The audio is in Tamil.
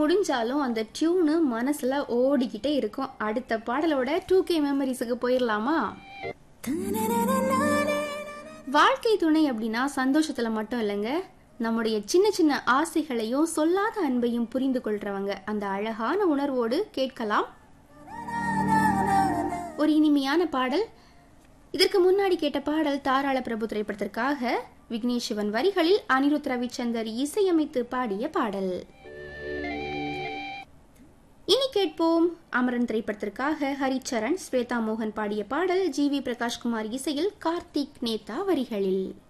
முடிஞ்சாலும் அந்த டியூனு மனசுல ஓடிக்கிட்டே இருக்கும் அடுத்த பாடலோட டூ கே மெமரிஸுக்கு போயிடலாமா வாழ்க்கை துணை அப்படின்னா சந்தோஷத்துல மட்டும் இல்லைங்க நம்முடைய சின்ன சின்ன ஆசைகளையும் சொல்லாத அன்பையும் புரிந்து கொள்றவங்க அந்த அழகான உணர்வோடு கேட்கலாம் ஒரு இனிமையான பாடல் இதற்கு முன்னாடி கேட்ட பாடல் தாராள பிரபு திரைப்படத்திற்காக விக்னேஷ் சிவன் வரிகளில் அனிருத் ரவிச்சந்தர் இசையமைத்து பாடிய பாடல் இனி கேட்போம் அமரன் திரைப்படத்திற்காக ஹரிச்சரண் ஸ்வேதா மோகன் பாடிய பாடல் ஜி வி பிரகாஷ்குமார் இசையில் கார்த்திக் நேதா வரிகளில்